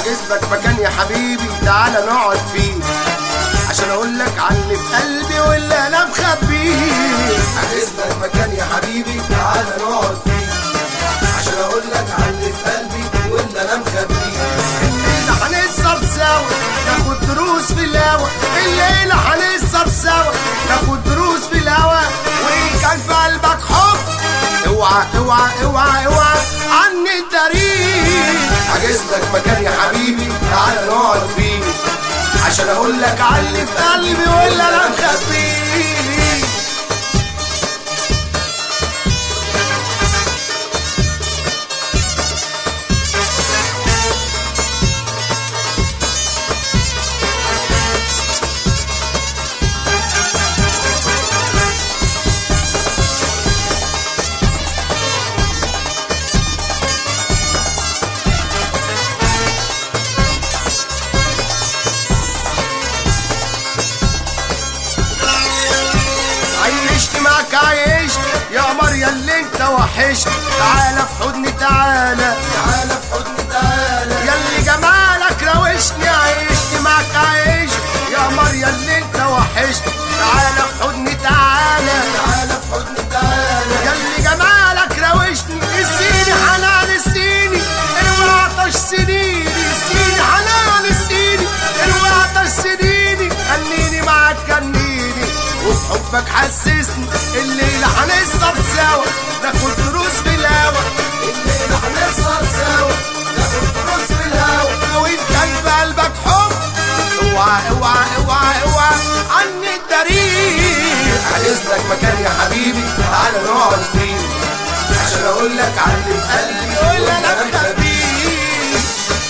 حاجز لك مكان يا حبيبي تعالى نقعد فيه عشان اقول لك على اللي في قلبي واللي انا مخبيه حجز لك مكان يا حبيبي تعالى نقعد فيه عشان اقول لك على اللي في قلبي واللي انا مخبيه الليلة هنسهر سوا ناخد دروس في الهوا الليلة هنسهر سوا ناخد دروس في الهوا وإن كان في قلبك حب اوعى اوعى اوعى اوعى عني الدليل حجز لك مكان يا حبيبي تعالى نقعد فيه عشان اقول لك على اللي في قلبي واللي انا مخبيه عيشت معك عيشت يا قمر يا اللي انت وحشت تعالى في حضني تعالى تعالى في حضني تعالى يا اللي جمالك روشني عيشت معك عيشت يا قمر يا اللي انت وحشت تعالى في حضني تعالى تعالى في حضني تعالى يا اللي جمالك روشني اسيني حنان اسيني اروي عطش سنيني اسيني حنان اسيني اروي عطش سنيني خليني معاك كنيني وبحبك حسسني الليلة هنسهر سوا ناخد دروس في الهوا الليلة هنسهر سوا ناخد دروس في الهوا وإن كان في قلبك حب اوعى اوعى اوعى اوعى عني الدليل حجز لك مكان يا حبيبي تعالى نقعد فيه عشان اقول لك على اللي في قلبي يقول واللي انا انا مخبيه مخبيه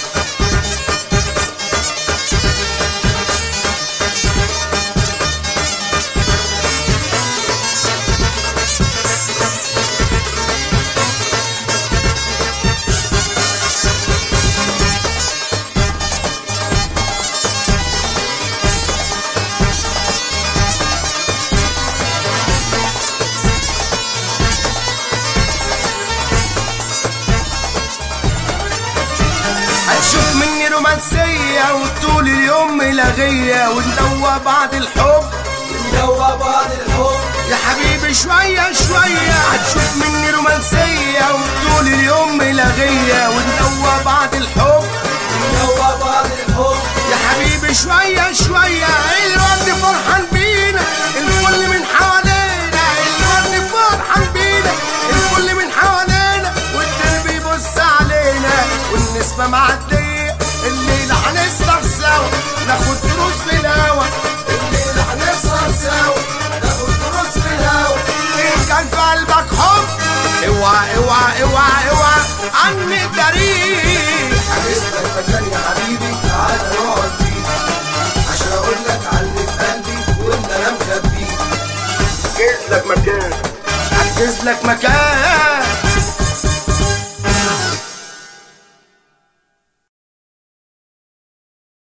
هتشوف مني رومانسية وطول اليوم ملغية وندوى بعض الحب جوا بعض الحب يا حبيبي شوية شوية هتشوف مني رومانسية وطول اليوم ملغية وندوى بعض الحب جوا بعض الحب يا حبيبي شوية شوية الورد فرحان بينا الكل من حوالينا الورد فرحان بينا الكل من حوالينا والدنيا بيبص علينا والنسبة معدية الليلة هنسهر سوا ناخد دروس في الهوا الليلة هنسهر سوا ناخد دروس في الهوا إن كان في قلبك حب اوعى اوعى اوعى اوعى عني الدليل حجز لك مكان يا حبيبي تعالى نقعد فيه عشان اقول لك على اللي في قلبي واللي انا مخبيه احجز لك مكان احجز لك مكان